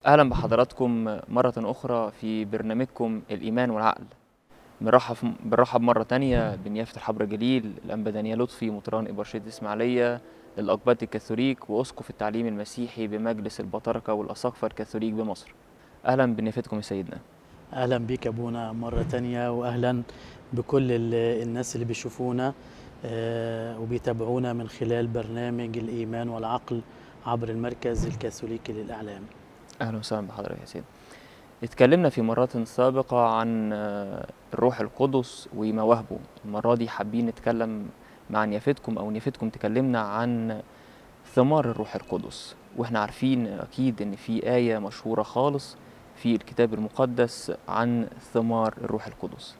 أهلا بحضراتكم مرة أخرى في برنامجكم الإيمان والعقل بنرحب بنرحب مرة تانية بنيافة الحبر جليل الأنبا دانيال لطفي مطران إبرشيد إسماعيلية للأقباط الكاثوليك وأسقف التعليم المسيحي بمجلس البطركة والأساقفة الكاثوليك بمصر أهلا بنيافتكم يا سيدنا اهلا بيك ابونا مره تانية واهلا بكل ال- الناس اللي بيشوفونا آه، وبيتابعونا من خلال برنامج الايمان والعقل عبر المركز الكاثوليكي للاعلام أهلا وسهلا بحضرتك يا سيدي اتكلمنا في مرات سابقة عن آه، الروح القدس ومواهبه المرة دي حابين نتكلم مع نيافتكم أو نيافتكم تكلمنا عن ثمار الروح القدس واحنا عارفين أكيد إن في آية مشهورة خالص في الكتاب المقدس عن ثمار الروح القدس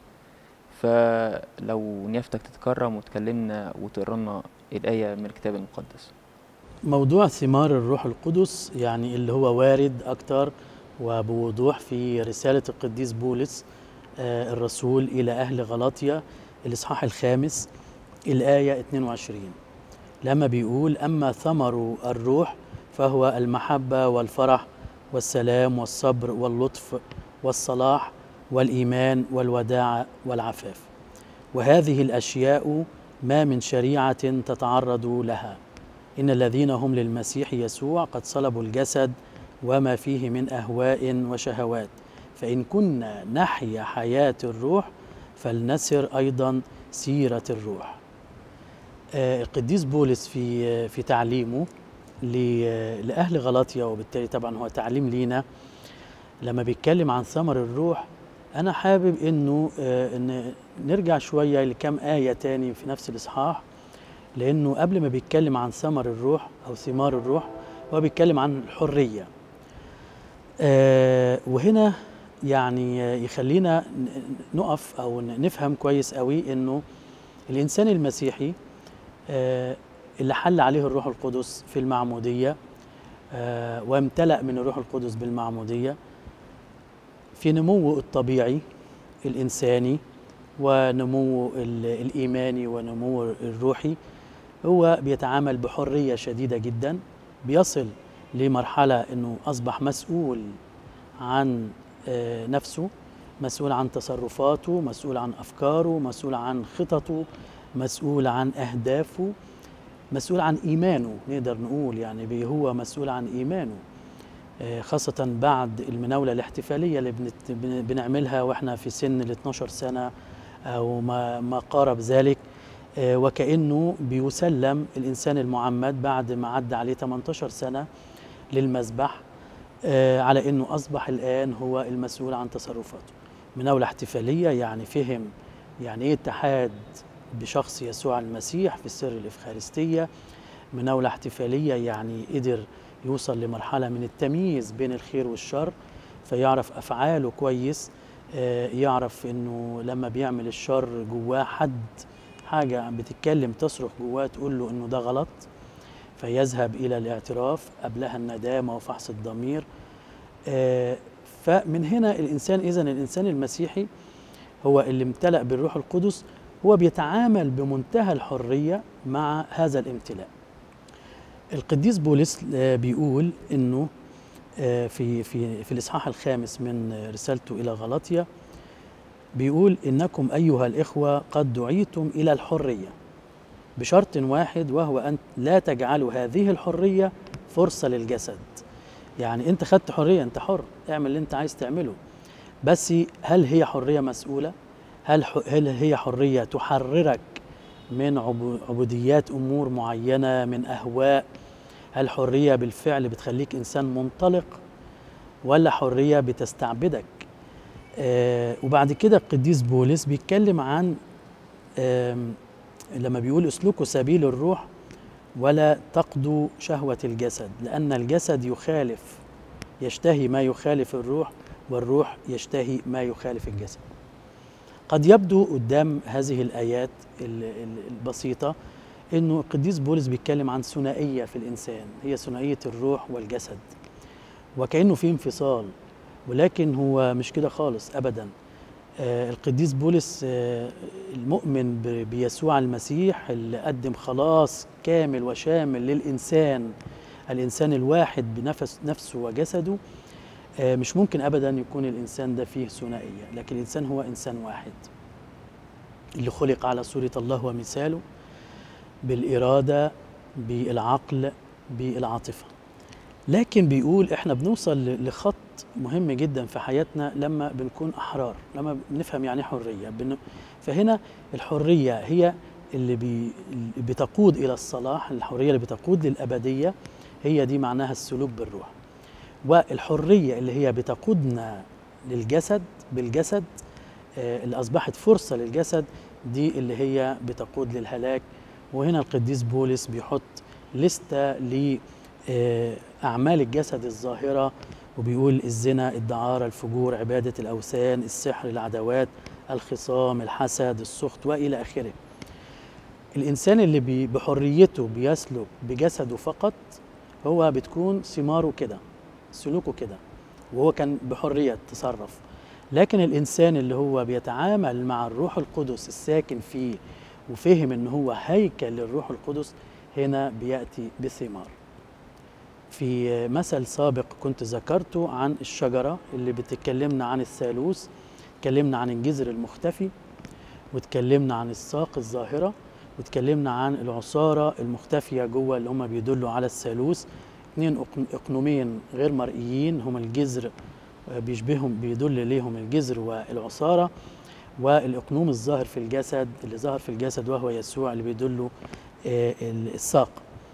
فلو نيافتك تتكرم وتكلمنا وتقرا لنا الآية من الكتاب المقدس موضوع ثمار الروح القدس يعني اللي هو وارد اكتر وبوضوح في رساله القديس بولس آه، الرسول الى اهل غلاطيا الاصحاح الخامس الايه 22 لما بيقول اما ثمر الروح فهو المحبه والفرح والسلام والصبر واللطف والصلاح والايمان والوداعه والعفاف وهذه الاشياء ما من شريعه تتعرض لها ان الذين هم للمسيح يسوع قد صلبوا الجسد وما فيه من اهواء وشهوات فان كنا نحيا حياه الروح فلنسر ايضا سيره الروح آه، القديس بولس في آه، في تعليمه ل- لاهل غلاطيا وبالتالي طبعا هو تعليم لينا لما بيتكلم عن ثمر الروح انا حابب انه آه، ان نرجع شويه لكم ايه تاني في نفس الاصحاح لانه قبل ما بيتكلم عن ثمر الروح او ثمار الروح هو بيتكلم عن الحريه آه، وهنا يعني آه، يخلينا ن- نقف او ن- نفهم كويس قوي انه الانسان المسيحي آه، اللي حل عليه الروح القدس في المعموديه آه، وامتلأ من الروح القدس بالمعموديه في نموه الطبيعي الانساني ونموه ال- الايماني ونموه الروحي هو بيتعامل بحريه شديده جدا بيصل لمرحله انه اصبح مسؤول عن آه، نفسه مسؤول عن تصرفاته مسؤول عن افكاره مسؤول عن خططه مسؤول عن اهدافه مسؤول عن ايمانه نقدر نقول يعني بي- هو مسؤول عن ايمانه آه، خاصة بعد المناولة الاحتفالية اللي بنت- بن- بنعملها واحنا في سن ال 12 سنة أو ما ما قارب ذلك آه، وكأنه بيسلم الإنسان المعمد بعد ما عدى عليه 18 سنة للمذبح آه، على أنه أصبح الآن هو المسؤول عن تصرفاته مناولة احتفالية يعني فهم يعني إيه اتحاد بشخص يسوع المسيح في السر الإفخارستية مناولة احتفالية يعني قدر يوصل لمرحلة من التمييز بين الخير والشر فيعرف أفعاله كويس آه، يعرف إنه لما بيعمل الشر جواه حد حاجة بتتكلم تصرخ جواه تقول له إنه ده غلط فيذهب إلى الاعتراف قبلها الندامة وفحص الضمير آه، فمن هنا الإنسان إذا الإنسان المسيحي هو اللي امتلأ بالروح القدس هو بيتعامل بمنتهى الحرية مع هذا الامتلاء القديس بولس آه، بيقول انه آه، في في في الاصحاح الخامس من آه، رسالته الى غلاطيا بيقول انكم ايها الاخوه قد دعيتم الى الحريه بشرط واحد وهو ان لا تجعلوا هذه الحريه فرصه للجسد يعني انت خدت حريه انت حر اعمل اللي انت عايز تعمله بس هل هي حريه مسؤوله هل ح- هل هي حريه تحررك من عبو- عبوديات امور معينه من اهواء هل حريه بالفعل بتخليك انسان منطلق ولا حريه بتستعبدك آه وبعد كده القديس بولس بيتكلم عن آم، لما بيقول اسلكوا سبيل الروح ولا تقضوا شهوه الجسد لان الجسد يخالف يشتهي ما يخالف الروح والروح يشتهي ما يخالف الجسد قد يبدو قدام هذه الآيات ال- ال- البسيطة إنه القديس بولس بيتكلم عن ثنائية في الإنسان هي ثنائية الروح والجسد وكأنه في انفصال ولكن هو مش كده خالص أبدا آه القديس بولس آه المؤمن ب- بيسوع المسيح اللي قدم خلاص كامل وشامل للإنسان الإنسان الواحد بنفس نفسه وجسده آه، مش ممكن ابدا يكون الانسان ده فيه ثنائيه لكن الانسان هو انسان واحد اللي خلق على صوره الله ومثاله بالاراده بالعقل بالعاطفه لكن بيقول احنا بنوصل ل- لخط مهم جدا في حياتنا لما بنكون احرار لما بنفهم يعني إيه حريه بن... فهنا الحريه هي اللي, بي... اللي بتقود الى الصلاح الحريه اللي بتقود للابديه هي دي معناها السلوك بالروح والحريه اللي هي بتقودنا للجسد بالجسد آه، اللي اصبحت فرصه للجسد دي اللي هي بتقود للهلاك وهنا القديس بولس بيحط لستة لأعمال الجسد الظاهرة وبيقول الزنا الدعارة الفجور عبادة الأوثان السحر العداوات الخصام الحسد السخط وإلى آخره الإنسان اللي بي- بحريته بيسلك بجسده فقط هو بتكون ثماره كده سلوكه كده وهو كان بحرية تصرف لكن الإنسان اللي هو بيتعامل مع الروح القدس الساكن فيه وفهم إن هو هيكل للروح القدس هنا بيأتي بثمار في مثل سابق كنت ذكرته عن الشجرة اللي بتكلمنا عن الثالوث اتكلمنا عن الجذر المختفي واتكلمنا عن الساق الظاهرة واتكلمنا عن العصارة المختفية جوه اللي هم بيدلوا على الثالوث اثنين أقن- اقنومين غير مرئيين هم الجذر آه، بيشبههم بيدل ليهم الجذر والعصارة والاقنوم الظاهر في الجسد اللي ظهر في الجسد وهو يسوع اللي بيدله آه، ال- الساق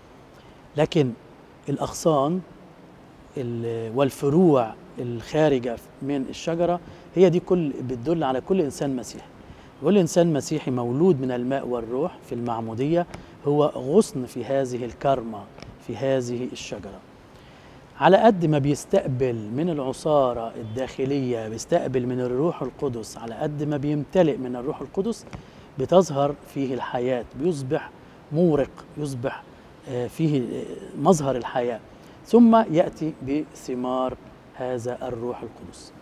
لكن الأغصان ال- والفروع الخارجة من الشجرة هي دي كل بتدل على كل إنسان مسيحي كل إنسان مسيحي مولود من الماء والروح في المعمودية هو غصن في هذه الكرمة في هذه الشجرة على قد ما بيستقبل من العصارة الداخلية بيستقبل من الروح القدس على قد ما بيمتلئ من الروح القدس بتظهر فيه الحياة بيصبح مورق يصبح آه، فيه آه، مظهر الحياة ثم يأتي بثمار هذا الروح القدس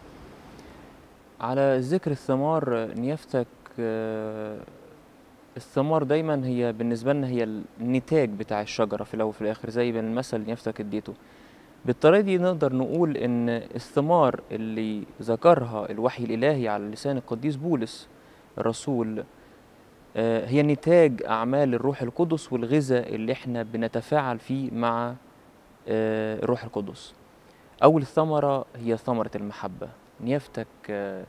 على ذكر الثمار آه، نيافتك آه، الثمار دايما هي بالنسبة لنا هي النتاج بتاع الشجرة في الأول وفي الآخر زي ما المثل اللي نيافتك اديته بالطريقة دي نقدر نقول إن الثمار اللي ذكرها الوحي الإلهي على لسان القديس بولس الرسول آه، هي نتاج أعمال الروح القدس والغذاء اللي احنا بنتفاعل فيه مع آه، الروح القدس أول ثمرة هي ثمرة المحبة نيافتك آه،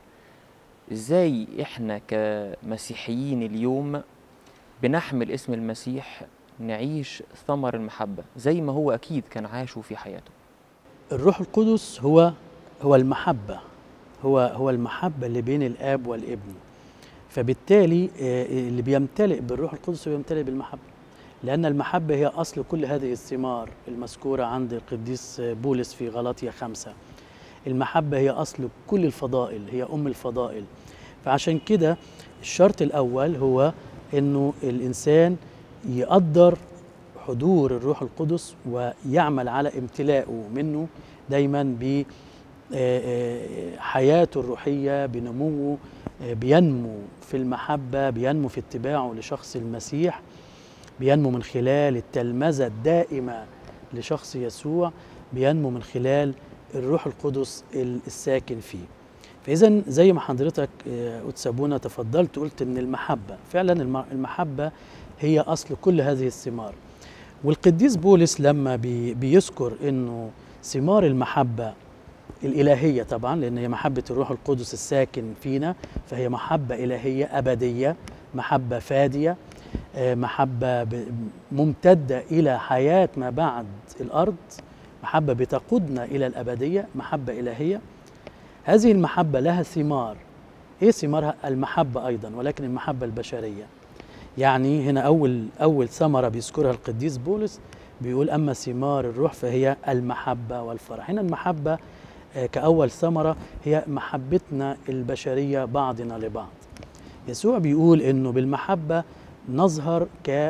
إزاي إحنا كمسيحيين اليوم بنحمل اسم المسيح نعيش ثمر المحبة زي ما هو أكيد كان عاشه في حياته الروح القدس هو هو المحبة هو هو المحبة اللي بين الآب والابن فبالتالي آه، اللي بيمتلئ بالروح القدس هو بيمتلئ بالمحبة لأن المحبة هي أصل كل هذه الثمار المذكورة عند القديس بولس في غلاطيا خمسة المحبة هي أصل كل الفضائل هي أم الفضائل فعشان كده الشرط الأول هو إنه الإنسان يقدر حضور الروح القدس ويعمل على امتلاءه منه دايما ب آه، آه، حياته الروحية بنموه آه، بينمو في المحبة بينمو في اتباعه لشخص المسيح بينمو من خلال التلمذة الدائمة لشخص يسوع بينمو من خلال الروح القدس ال- الساكن فيه فإذا زي ما حضرتك آه، أتسابونا تفضلت قلت إن المحبة فعلا الم- المحبة هي أصل كل هذه الثمار والقديس بولس لما بي بيذكر إنه ثمار المحبة الإلهية طبعا لأن هي محبة الروح القدس الساكن فينا فهي محبة إلهية أبدية محبة فادية آه، محبة ب- ممتدة إلى حياة ما بعد الأرض محبة بتقودنا إلى الأبدية محبة إلهية هذه المحبة لها ثمار إيه ثمارها؟ المحبة أيضا ولكن المحبة البشرية يعني هنا أول أول ثمرة بيذكرها القديس بولس بيقول أما ثمار الروح فهي المحبة والفرح هنا المحبة آه، كأول ثمرة هي محبتنا البشرية بعضنا لبعض يسوع بيقول إنه بالمحبة نظهر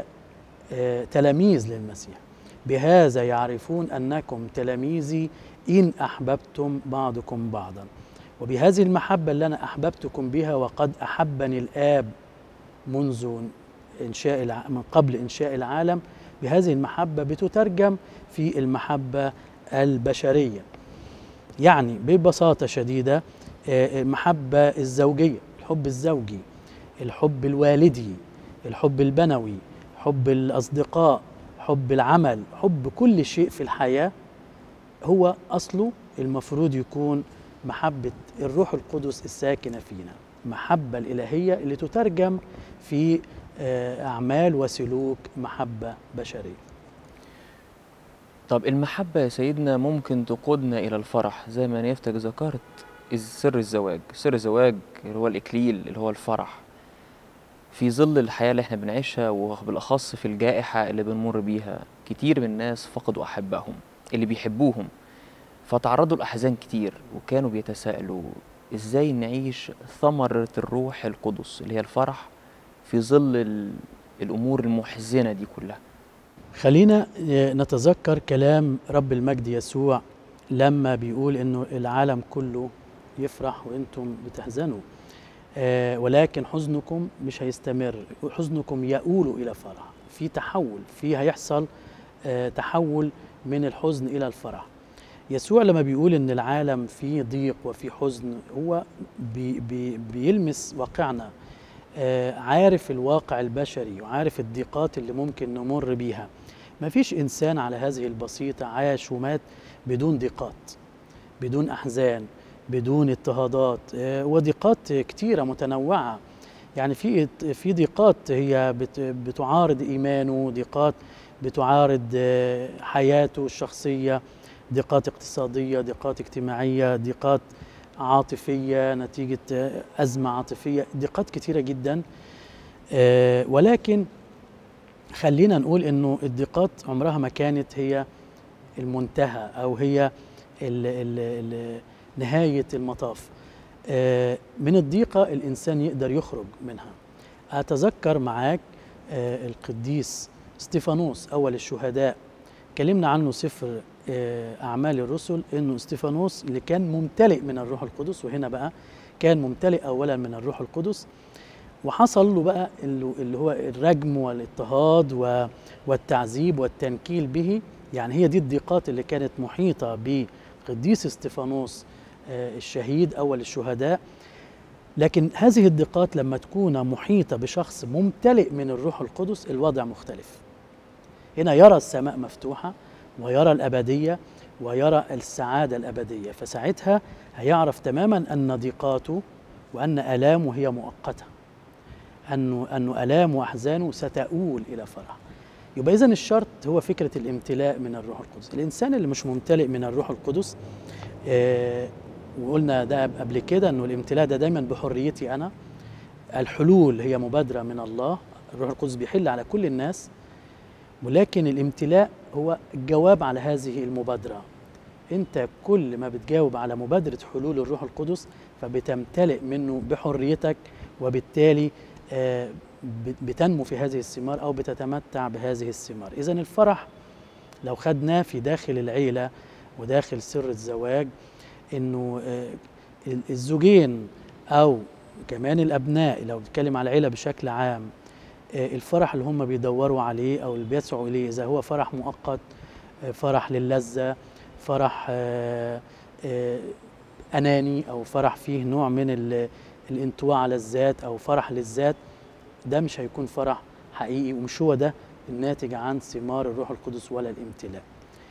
كتلاميذ للمسيح بهذا يعرفون أنكم تلاميذي إن أحببتم بعضكم بعضا وبهذه المحبة اللي أنا أحببتكم بها وقد أحبني الآب منذ إنشاء الع... من قبل إنشاء العالم بهذه المحبة بتترجم في المحبة البشرية يعني ببساطة شديدة آه، المحبة الزوجية الحب الزوجي الحب الوالدي الحب البنوي حب الأصدقاء حب العمل حب كل شيء في الحياة هو أصله المفروض يكون محبة الروح القدس الساكنة فينا محبة الإلهية اللي تترجم في آه، أعمال وسلوك محبة بشرية طب المحبة يا سيدنا ممكن تقودنا إلى الفرح زي ما نيفتك ذكرت إز- سر الزواج سر الزواج اللي هو الإكليل اللي هو الفرح في ظل الحياة اللي احنا بنعيشها وبالأخص في الجائحة اللي بنمر بيها كتير من الناس فقدوا أحبائهم اللي بيحبوهم فتعرضوا لأحزان كتير وكانوا بيتساءلوا إزاي نعيش ثمرة الروح القدس اللي هي الفرح في ظل ال- الأمور المحزنة دي كلها خلينا آه، نتذكر كلام رب المجد يسوع لما بيقول انه العالم كله يفرح وانتم بتحزنوا آه، ولكن حزنكم مش هيستمر حزنكم يؤول الى فرح في تحول في هيحصل آه، تحول من الحزن الى الفرح يسوع لما بيقول ان العالم فيه ضيق وفيه حزن هو بي بي بيلمس واقعنا آه، عارف الواقع البشري وعارف الضيقات اللي ممكن نمر بيها ما فيش إنسان على هذه البسيطة عاش ومات بدون ضيقات بدون أحزان بدون اضطهادات آه، وضيقات كتيرة متنوعة يعني في في ضيقات هي بت- بتعارض إيمانه ضيقات بتعارض آه، حياته الشخصية ضيقات اقتصادية ضيقات اجتماعية ضيقات عاطفية نتيجة آه، أزمة عاطفية ضيقات كتيرة جدا آه، ولكن خلينا نقول انه الضيقات عمرها ما كانت هي المنتهى او هي ال ال ال نهايه المطاف آه، من الضيقه الانسان يقدر يخرج منها اتذكر معاك آه، القديس استيفانوس اول الشهداء كلمنا عنه سفر آه، اعمال الرسل انه استيفانوس اللي كان ممتلئ من الروح القدس وهنا بقى كان ممتلئ اولا من الروح القدس وحصل له بقى اللي اللي هو الرجم والاضطهاد و- والتعذيب والتنكيل به يعني هي دي الضيقات اللي كانت محيطة بقديس استفانوس آه، الشهيد أول الشهداء لكن هذه الضيقات لما تكون محيطة بشخص ممتلئ من الروح القدس الوضع مختلف هنا يرى السماء مفتوحة ويرى الأبدية ويرى السعادة الأبدية فساعتها هيعرف تماما أن ضيقاته وأن آلامه هي مؤقتة أنه أنه آلام وأحزانه ستؤول إلى فرح يبقى إذن الشرط هو فكرة الامتلاء من الروح القدس الإنسان اللي مش ممتلئ من الروح القدس آه وقلنا ده قبل كده أنه الامتلاء ده دايما بحريتي أنا الحلول هي مبادرة من الله الروح القدس بيحل على كل الناس ولكن الامتلاء هو الجواب على هذه المبادرة انت كل ما بتجاوب على مبادرة حلول الروح القدس فبتمتلئ منه بحريتك وبالتالي آه، بت- بتنمو في هذه الثمار او بتتمتع بهذه الثمار اذا الفرح لو خدناه في داخل العيله وداخل سر الزواج انه آه، ال- الزوجين او كمان الابناء لو بنتكلم على العيله بشكل عام آه، الفرح اللي هم بيدوروا عليه او اللي بيسعوا اليه اذا هو فرح مؤقت آه، فرح للذه فرح آه، آه، اناني او فرح فيه نوع من ال- الانطواء على الذات او فرح للذات ده مش هيكون فرح حقيقي ومش هو ده الناتج عن ثمار الروح القدس ولا الامتلاء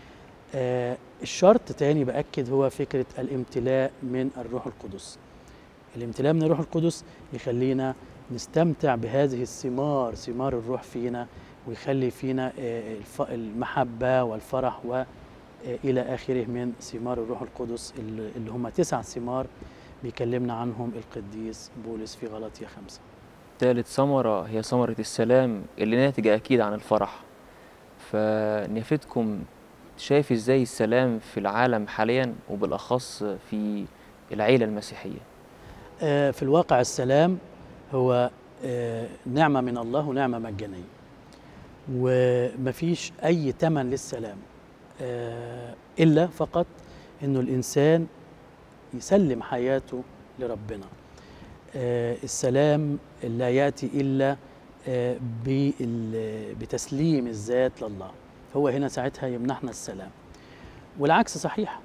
آه الشرط تاني بأكد هو فكرة الامتلاء من الروح القدس الامتلاء من الروح القدس يخلينا نستمتع بهذه الثمار ثمار الروح فينا ويخلي فينا آه، الف- المحبة والفرح وإلى آخره من ثمار الروح القدس اللي اللي هم تسع ثمار بيكلمنا عنهم القديس بولس في غلطية خمسة تالت ثمرة هي ثمرة السلام اللي ناتجة أكيد عن الفرح فنفتكم شايف ازاي السلام في العالم حاليا وبالأخص في العيلة المسيحية آه، في الواقع السلام هو آه، نعمة من الله ونعمة مجانية ومفيش أي تمن للسلام آه، إلا فقط إنه الإنسان يسلم حياته لربنا آه، السلام لا يأتي إلا آه، بال- بتسليم الذات لله فهو هنا ساعتها يمنحنا السلام والعكس صحيح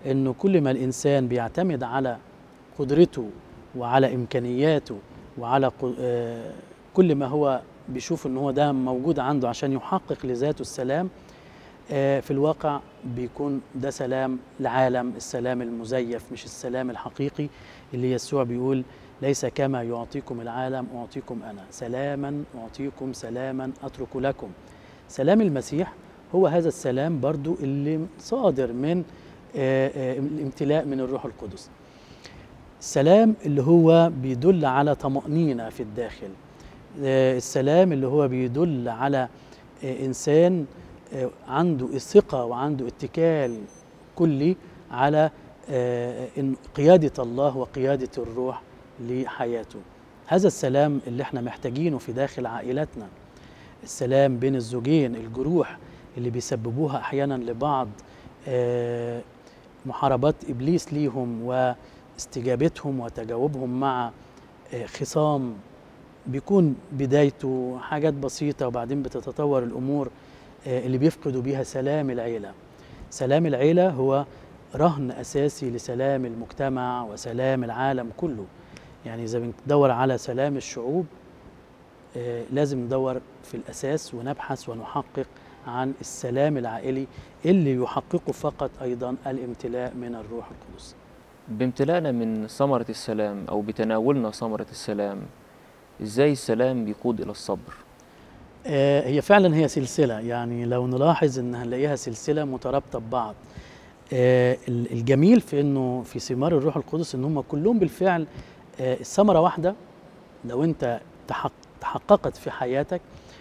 انه كل ما الانسان بيعتمد على قدرته وعلى امكانياته وعلى ق- آه، كل ما هو بيشوف ان هو ده موجود عنده عشان يحقق لذاته السلام آه، في الواقع بيكون ده سلام العالم السلام المزيف مش السلام الحقيقي اللي يسوع بيقول ليس كما يعطيكم العالم أعطيكم أنا سلاما أعطيكم سلاما أترك لكم سلام المسيح هو هذا السلام برضو اللي صادر من آه، آه، الامتلاء من الروح القدس السلام اللي هو بيدل على طمأنينة في الداخل آه، السلام اللي هو بيدل على آه، إنسان آه، عنده الثقة وعنده اتكال كلي على آه، إن قيادة الله وقيادة الروح لحياته هذا السلام اللي احنا محتاجينه في داخل عائلتنا السلام بين الزوجين الجروح اللي بيسببوها احيانا لبعض آه، محاربات ابليس ليهم واستجابتهم وتجاوبهم مع آه، خصام بيكون بدايته حاجات بسيطة وبعدين بتتطور الأمور آه، اللي بيفقدوا بيها سلام العيلة سلام العيلة هو رهن أساسي لسلام المجتمع وسلام العالم كله يعني إذا بندور على سلام الشعوب آه، لازم ندور في الأساس ونبحث ونحقق عن السلام العائلي اللي يحققه فقط أيضا الامتلاء من الروح القدس بامتلاءنا من ثمرة السلام أو بتناولنا ثمرة السلام إزاي السلام بيقود إلى الصبر آه، هي فعلا هي سلسلة يعني لو نلاحظ ان هنلاقيها سلسلة مترابطة ببعض آه، ال- الجميل في انه في ثمار الروح القدس ان هم كلهم بالفعل آه، الثمرة واحدة لو انت تحق- تحققت في حياتك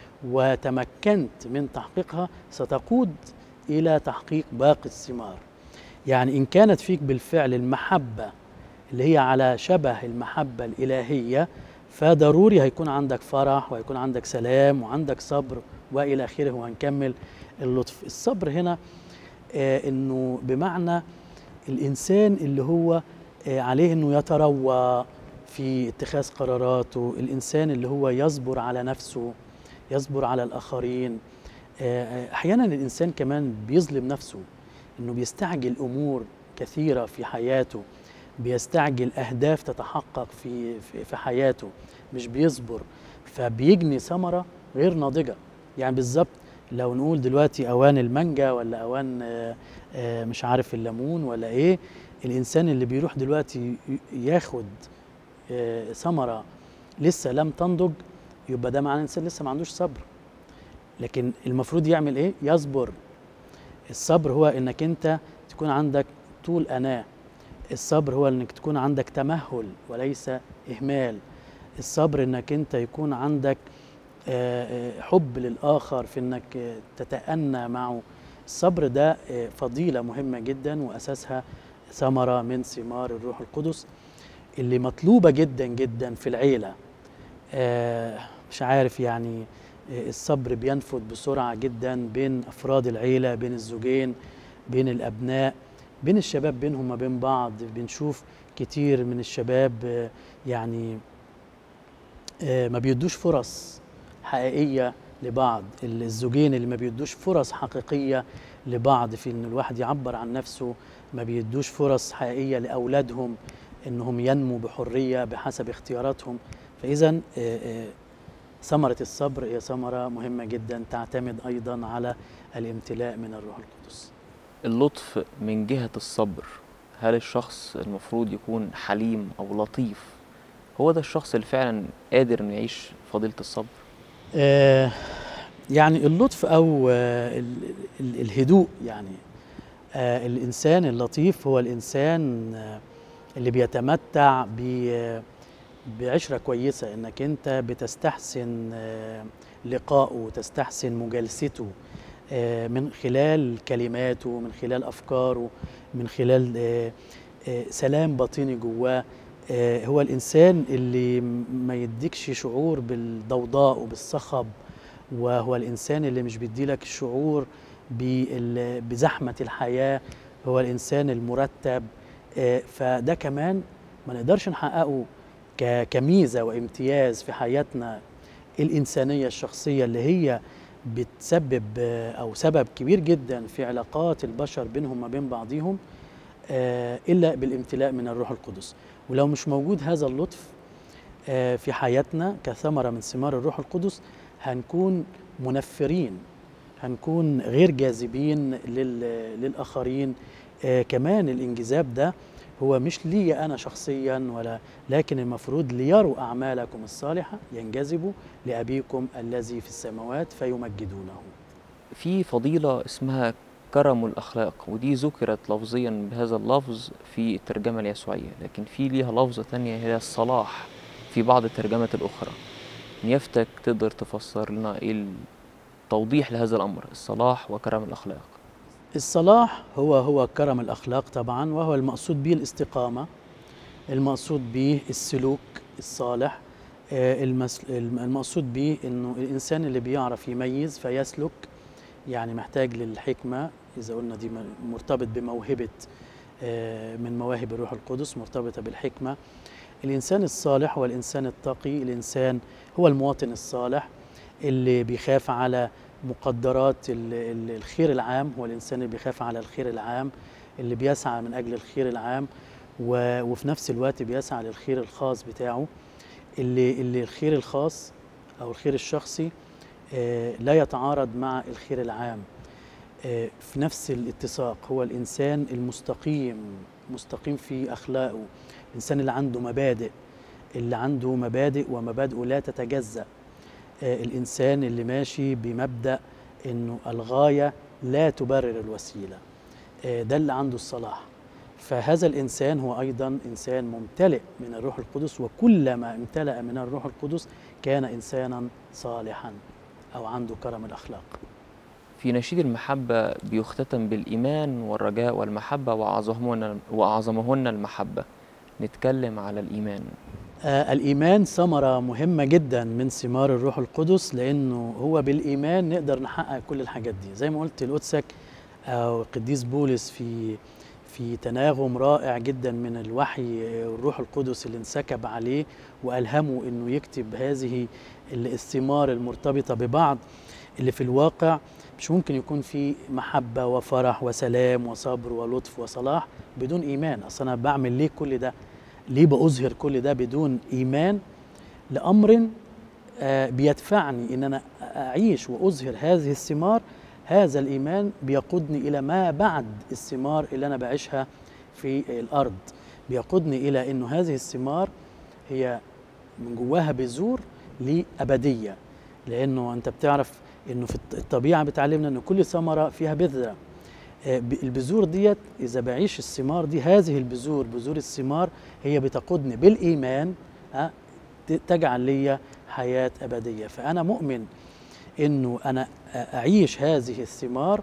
وتمكنت من تحقيقها ستقود الى تحقيق باقي الثمار يعني ان كانت فيك بالفعل المحبة اللي هي على شبه المحبة الإلهية فضروري هيكون عندك فرح وهيكون عندك سلام وعندك صبر والى اخره وهنكمل اللطف الصبر هنا آه انه بمعنى الانسان اللي هو آه عليه انه يتروى في اتخاذ قراراته الانسان اللي هو يصبر على نفسه يصبر على الاخرين آه آه، احيانا الانسان كمان بيظلم نفسه انه بيستعجل امور كثيره في حياته بيستعجل اهداف تتحقق في في, في حياته مش بيصبر فبيجني ثمره غير ناضجه يعني بالظبط لو نقول دلوقتي اوان المانجا ولا اوان آه، آه، مش عارف الليمون ولا ايه الانسان اللي بيروح دلوقتي ي- ياخد آه، ثمره لسه لم تنضج يبقى ده معناه الانسان لسه ما عندوش صبر لكن المفروض يعمل ايه يصبر الصبر هو انك انت تكون عندك طول اناه الصبر هو انك تكون عندك تمهل وليس اهمال الصبر انك انت يكون عندك آه، آه، حب للاخر في انك آه، تتأنى معه الصبر ده آه، فضيلة مهمة جدا واساسها ثمرة من ثمار الروح القدس اللي مطلوبة جدا جدا في العيلة آه، مش عارف يعني آه، الصبر بينفذ بسرعة جدا بين أفراد العيلة بين الزوجين بين الأبناء بين الشباب بينهم وبين بعض بنشوف كتير من الشباب آه، يعني آه، ما بيدوش فرص حقيقية لبعض الزوجين اللي ما بيدوش فرص حقيقية لبعض في ان الواحد يعبر عن نفسه ما بيدوش فرص حقيقية لأولادهم انهم ينموا بحرية بحسب اختياراتهم فإذا آه، آه، ثمرة الصبر هي ثمرة مهمة جدا تعتمد أيضا على الامتلاء من الروح القدس اللطف من جهة الصبر هل الشخص المفروض يكون حليم أو لطيف هو ده الشخص اللي فعلا قادر إنه يعيش فضيلة الصبر آه، يعني اللطف او آه، ال- ال- الهدوء يعني آه، الانسان اللطيف هو الانسان آه، اللي بيتمتع ب- بعشره كويسه انك انت بتستحسن آه، لقائه وتستحسن مجالسته آه، من خلال كلماته من خلال افكاره من خلال آه، آه، سلام باطني جواه آه، هو الانسان اللي م- ما يديكش شعور بالضوضاء وبالصخب وهو الانسان اللي مش بيديلك الشعور بال- بزحمه الحياه هو الانسان المرتب آه، فده كمان ما نقدرش نحققه ك- كميزه وامتياز في حياتنا الانسانيه الشخصيه اللي هي بتسبب آه، او سبب كبير جدا في علاقات البشر بينهم وبين بعضهم آه، الا بالامتلاء من الروح القدس ولو مش موجود هذا اللطف آه، في حياتنا كثمره من ثمار الروح القدس هنكون منفرين هنكون غير جاذبين لل- للاخرين آه، كمان الانجذاب ده هو مش لي انا شخصيا ولا لكن المفروض ليروا اعمالكم الصالحه ينجذبوا لابيكم الذي في السماوات فيمجدونه في فضيلة اسمها كرم الأخلاق ودي ذكرت لفظيا بهذا اللفظ في الترجمة اليسوعية لكن في ليها لفظة تانية هي الصلاح في بعض الترجمات الأخرى نيافتك تقدر تفسر لنا ايه التوضيح لهذا الأمر الصلاح وكرم الأخلاق الصلاح هو هو كرم الاخلاق طبعا وهو المقصود به الاستقامه المقصود به السلوك الصالح آه، المس- الم- المقصود به انه الانسان اللي بيعرف يميز فيسلك يعني محتاج للحكمه اذا قلنا دي م- مرتبط بموهبه آه، من مواهب الروح القدس مرتبطه بالحكمه الانسان الصالح هو الانسان التقي الانسان هو المواطن الصالح اللي بيخاف على مقدرات ال- ال- الخير العام هو الانسان اللي بيخاف على الخير العام اللي بيسعى من اجل الخير العام و- وفي نفس الوقت بيسعى للخير الخاص بتاعه اللي اللي الخير الخاص او الخير الشخصي آه، لا يتعارض مع الخير العام آه، في نفس الاتساق هو الانسان المستقيم مستقيم في اخلاقه الانسان اللي عنده مبادئ اللي عنده مبادئ ومبادئه لا تتجزأ آه، الانسان اللي ماشي بمبدأ انه الغاية لا تبرر الوسيلة آه، ده اللي عنده الصلاح فهذا الانسان هو ايضا انسان ممتلئ من الروح القدس وكلما امتلأ من الروح القدس كان انسانا صالحا او عنده كرم الاخلاق في نشيد المحبة بيختتم بالإيمان والرجاء والمحبة وأعظمهن وأعظمهن المحبة نتكلم على الإيمان آه الإيمان ثمرة مهمة جدا من ثمار الروح القدس لأنه هو بالإيمان نقدر نحقق كل الحاجات دي زي ما قلت لقدسك أو القديس بولس في في تناغم رائع جدا من الوحي آه، الروح القدس اللي انسكب عليه وألهمه أنه يكتب هذه الثمار المرتبطة ببعض اللي في الواقع مش ممكن يكون في محبة وفرح وسلام وصبر ولطف وصلاح بدون إيمان أصل أنا بعمل ليه كل ده ليه بأظهر كل ده بدون إيمان لأمر آه، بيدفعني إن أنا أعيش وأظهر هذه الثمار هذا الإيمان بيقودني إلى ما بعد الثمار اللي أنا بعيشها في الأرض بيقودني إلى إنه هذه الثمار هي من جواها بذور لأبدية لأنه أنت بتعرف إنه في الطبيعة بتعلمنا إن كل ثمرة فيها بذرة آه، ب- البذور ديت إذا بعيش الثمار دي هذه البذور بذور الثمار هي بتقودني بالإيمان آه، ت- تجعل لي حياة أبدية فأنا مؤمن إنه أنا أعيش هذه الثمار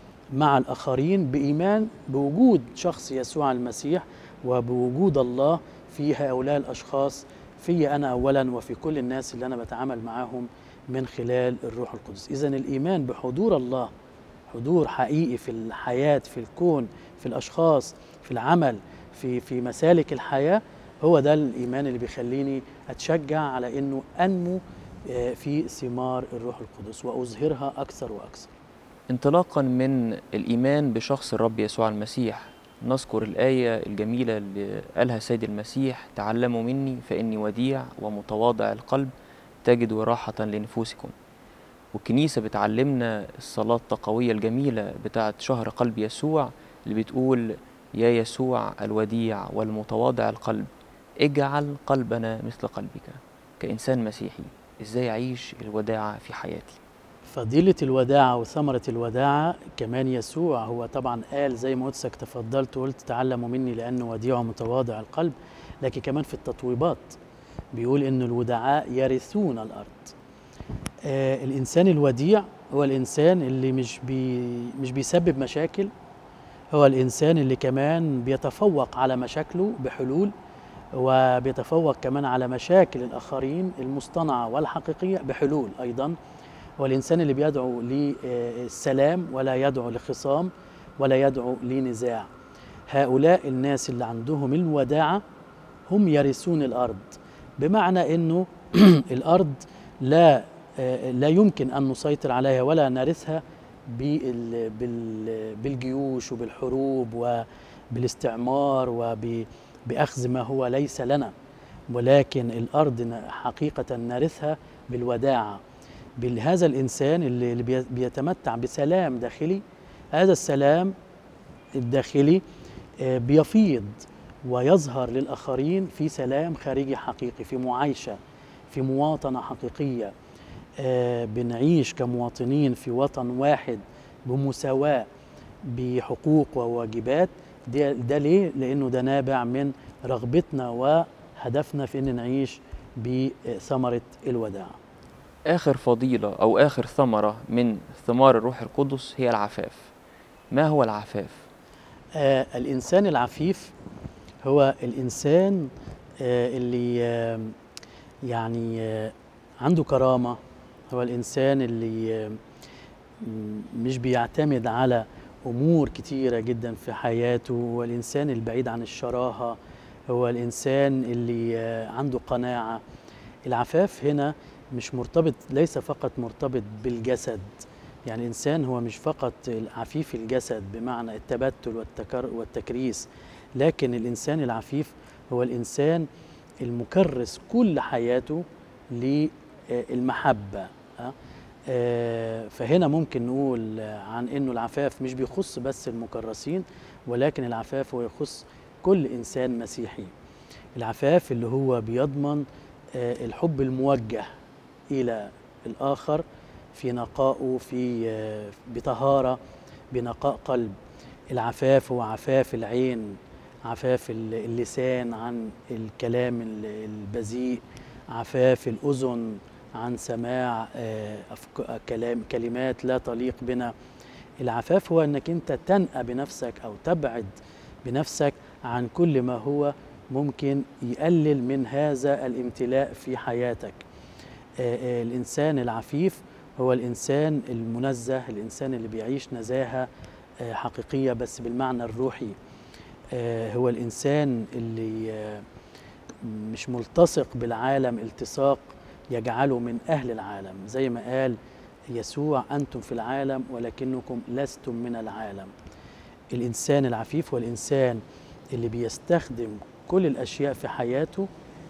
مع الآخرين بإيمان بوجود شخص يسوع المسيح وبوجود الله في هؤلاء الأشخاص في أنا أولا وفي كل الناس اللي أنا بتعامل معاهم من خلال الروح القدس إذا الإيمان بحضور الله حضور حقيقي في الحياة في الكون في الأشخاص في العمل في في مسالك الحياة هو ده الإيمان اللي بيخليني أتشجع على إنه أنمو آه، في ثمار الروح القدس وأظهرها أكثر وأكثر انطلاقا من الإيمان بشخص الرب يسوع المسيح نذكر الآية الجميلة اللي قالها السيد المسيح تعلموا مني فإني وديع ومتواضع القلب تجدوا راحة لنفوسكم والكنيسة بتعلمنا الصلاة التقوية الجميلة بتاعت شهر قلب يسوع اللي بتقول يا يسوع الوديع والمتواضع القلب اجعل قلبنا مثل قلبك كإنسان مسيحي ازاي أعيش الوداعة في حياتي فضيلة الوداعة وثمرة الوداعة كمان يسوع هو طبعا قال زي ما قدسك تفضلت وقلت تعلموا مني لأنه وديع ومتواضع القلب لكن كمان في التطويبات بيقول إن الودعاء يرثون الأرض آه الإنسان الوديع هو الإنسان اللي مش بي مش بيسبب مشاكل هو الإنسان اللي كمان بيتفوق على مشاكله بحلول وبيتفوق كمان على مشاكل الآخرين المصطنعة والحقيقية بحلول أيضا هو الإنسان اللي بيدعو للسلام ولا يدعو لخصام ولا يدعو لنزاع هؤلاء الناس اللي عندهم الوداعة هم يرثون الأرض بمعنى أنه الأرض لا آه، لا يمكن أن نسيطر عليها ولا نرثها بال- بال- بالجيوش وبالحروب بالاستعمار وبأخذ ما هو ليس لنا ولكن الأرض ن- حقيقة نرثها بالوداعة بهذا الإنسان اللي اللي بي- بيتمتع بسلام داخلي هذا السلام الداخلي آه، بيفيض ويظهر للآخرين في سلام خارجي حقيقي في معايشة في مواطنة حقيقية آه، بنعيش كمواطنين في وطن واحد بمساواة بحقوق وواجبات ده, ده ليه؟ لأنه ده نابع من رغبتنا وهدفنا في أن نعيش بثمرة الوداع آخر فضيلة أو آخر ثمرة من ثمار الروح القدس هي العفاف ما هو العفاف؟ آه الإنسان العفيف هو الإنسان آه اللي آه يعني آه عنده كرامة هو الإنسان اللي آه م- مش بيعتمد على أمور كتيرة جدا في حياته هو الإنسان البعيد عن الشراهة هو الإنسان اللي آه عنده قناعة العفاف هنا مش مرتبط ليس فقط مرتبط بالجسد يعني الإنسان هو مش فقط عفيف الجسد بمعنى التبتل والتكر والتكريس لكن الإنسان العفيف هو الإنسان المكرس كل حياته للمحبة أه؟ آه، فهنا ممكن نقول عن انه العفاف مش بيخص بس المكرسين ولكن العفاف هو يخص كل انسان مسيحي العفاف اللي هو بيضمن آه، الحب الموجه الى الاخر في نقائه في آه، بطهاره بنقاء قلب العفاف هو عفاف العين عفاف ال- اللسان عن الكلام ال- البذيء عفاف الاذن عن سماع آه، أفك- كلام كلمات لا تليق بنا العفاف هو انك انت تنأى بنفسك او تبعد بنفسك عن كل ما هو ممكن يقلل من هذا الامتلاء في حياتك آه، آه، الانسان العفيف هو الانسان المنزه الانسان اللي بيعيش نزاهه آه، حقيقيه بس بالمعنى الروحي آه، هو الانسان اللي آه، مش ملتصق بالعالم التصاق يجعله من اهل العالم زي ما قال يسوع انتم في العالم ولكنكم لستم من العالم الانسان العفيف هو الانسان اللي بيستخدم كل الاشياء في حياته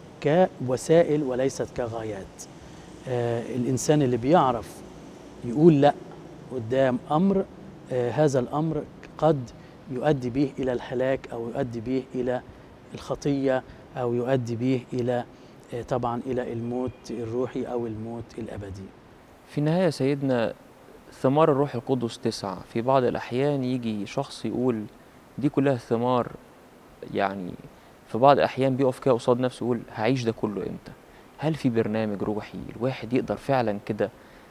كوسائل وليست كغايات آه الانسان اللي بيعرف يقول لا قدام امر آه هذا الامر قد يؤدي به الى الهلاك او يؤدي به الى الخطيه او يؤدي به الى آه طبعا الى الموت الروحي او الموت الابدي في النهاية سيدنا ثمار الروح القدس تسعة في بعض الأحيان يجي شخص يقول دي كلها ثمار يعني في بعض الأحيان بيقف كده قصاد نفسه يقول هعيش ده كله إمتى هل في برنامج روحي الواحد يقدر فعلا كده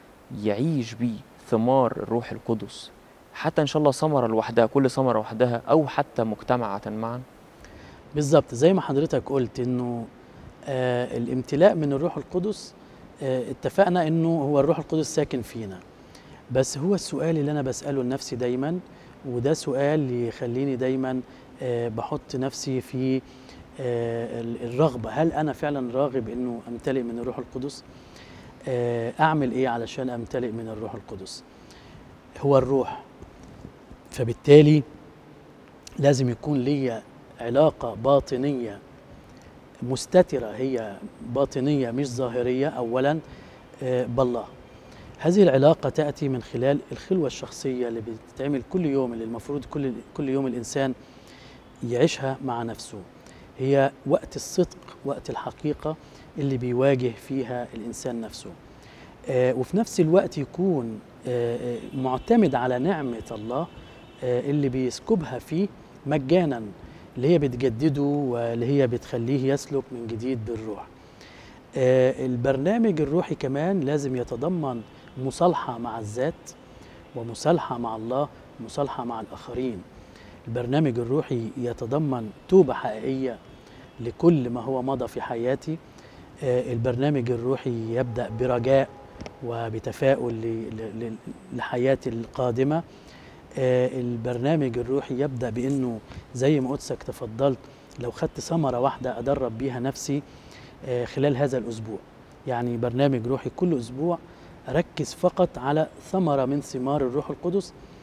يعيش بيه ثمار الروح القدس حتى إن شاء الله ثمرة لوحدها كل ثمرة لوحدها أو حتى مجتمعة معا بالظبط زي ما حضرتك قلت انه آه الامتلاء من الروح القدس آه اتفقنا انه هو الروح القدس ساكن فينا بس هو السؤال اللي انا بساله لنفسي دايما وده سؤال يخليني دايما آه بحط نفسي في آه ال- الرغبه هل انا فعلا راغب انه امتلئ من الروح القدس آه اعمل ايه علشان امتلئ من الروح القدس هو الروح فبالتالي لازم يكون لي علاقه باطنيه مستتره هي باطنيه مش ظاهريه اولا آه، بالله هذه العلاقه تاتي من خلال الخلوه الشخصيه اللي بتتعمل كل يوم اللي المفروض كل كل يوم الانسان يعيشها مع نفسه هي وقت الصدق وقت الحقيقه اللي بيواجه فيها الانسان نفسه آه، وفي نفس الوقت يكون آه، آه، معتمد على نعمه الله آه، اللي بيسكبها فيه مجانا اللي هي بتجدده واللي هي بتخليه يسلك من جديد بالروح آه، البرنامج الروحي كمان لازم يتضمن مصالحة مع الذات ومصالحة مع الله ومصالحة مع الآخرين البرنامج الروحي يتضمن توبة حقيقية لكل ما هو مضى في حياتي آه، البرنامج الروحي يبدأ برجاء وبتفاؤل ل- ل- ل- لحياتي القادمة آه، البرنامج الروحي يبدأ بأنه زي ما قدسك تفضلت لو خدت ثمرة واحدة أدرب بيها نفسي آه، خلال هذا الأسبوع يعني برنامج روحي كل أسبوع أركز فقط على ثمرة من ثمار الروح القدس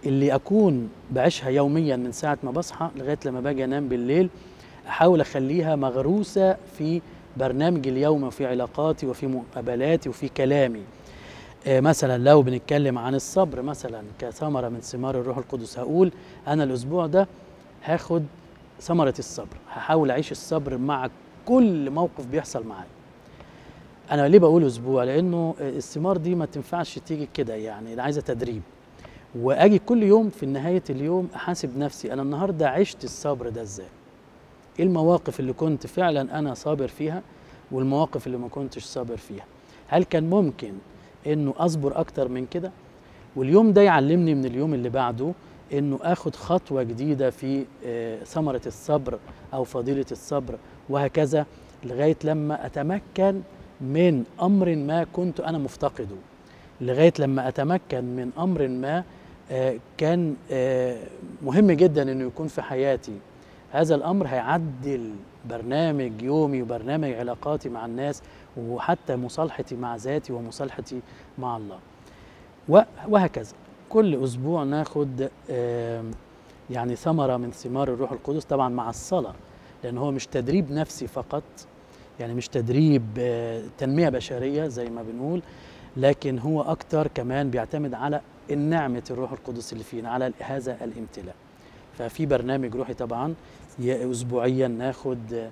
اللي اكون بعيشها يوميا من ساعه ما بصحى لغايه لما باجي انام بالليل احاول اخليها مغروسه في برنامج اليوم وفي علاقاتي وفي مقابلاتي وفي كلامي آه، مثلا لو بنتكلم عن الصبر مثلا كثمره من ثمار الروح القدس هقول انا الاسبوع ده هاخد ثمره الصبر هحاول اعيش الصبر مع كل موقف بيحصل معايا انا ليه بقول اسبوع لانه الثمار دي ما تنفعش تيجي كده يعني ده عايزه تدريب واجي كل يوم في نهايه اليوم احاسب نفسي انا النهارده عشت الصبر ده ازاي ايه المواقف اللي كنت فعلا انا صابر فيها والمواقف اللي ما كنتش صابر فيها هل كان ممكن انه اصبر اكتر من كده واليوم ده يعلمني من اليوم اللي بعده انه اخد خطوه جديده في آه، ثمره الصبر او فضيله الصبر وهكذا لغايه لما اتمكن من امر ما كنت انا مفتقده لغايه لما اتمكن من امر ما آه، كان آه، مهم جدا انه يكون في حياتي هذا الامر هيعدل برنامج يومي وبرنامج علاقاتي مع الناس وحتى مصالحتي مع ذاتي ومصالحتي مع الله و- وهكذا كل اسبوع ناخد آم، يعني ثمره من ثمار الروح القدس طبعا مع الصلاه لان هو مش تدريب نفسي فقط يعني مش تدريب آه، تنميه بشريه زي ما بنقول لكن هو اكتر كمان بيعتمد على النعمه الروح القدس اللي فينا على هذا الامتلاء ففي برنامج روحي طبعا ي- اسبوعيا ناخد آه،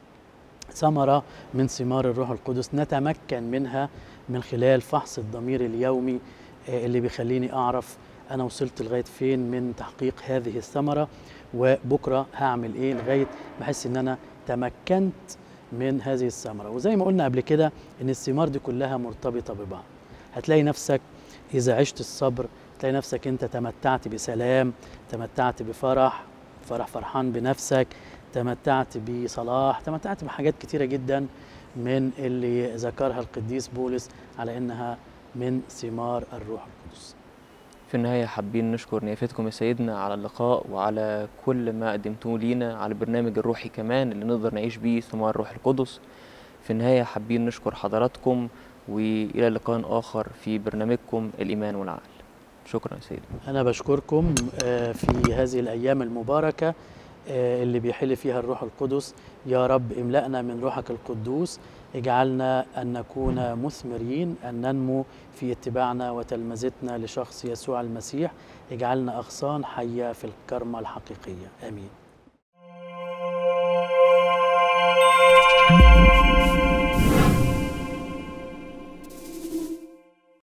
ثمره من ثمار الروح القدس نتمكن منها من خلال فحص الضمير اليومي آه، اللي بيخليني اعرف انا وصلت لغايه فين من تحقيق هذه الثمره وبكره هعمل ايه لغايه بحس ان انا تمكنت من هذه الثمره وزي ما قلنا قبل كده ان الثمار دي كلها مرتبطه ببعض هتلاقي نفسك اذا عشت الصبر تلاقي نفسك انت تمتعت بسلام تمتعت بفرح فرح فرحان بنفسك تمتعت بصلاح تمتعت بحاجات كتيره جدا من اللي ذكرها القديس بولس على انها من ثمار الروح القدس في النهاية حابين نشكر نيافتكم يا سيدنا على اللقاء وعلى كل ما قدمتوه لينا على البرنامج الروحي كمان اللي نقدر نعيش بيه ثمار الروح القدس في النهاية حابين نشكر حضراتكم وإلى لقاء آخر في برنامجكم الإيمان والعقل شكرا يا سيدنا أنا بشكركم آه، في هذه الأيام المباركة آه، اللي بيحل فيها الروح القدس يا رب املأنا من روحك القدوس اجعلنا أن نكون مثمرين أن ننمو في اتباعنا وتلمذتنا لشخص يسوع المسيح اجعلنا أغصان حية في الكرمة الحقيقية آمين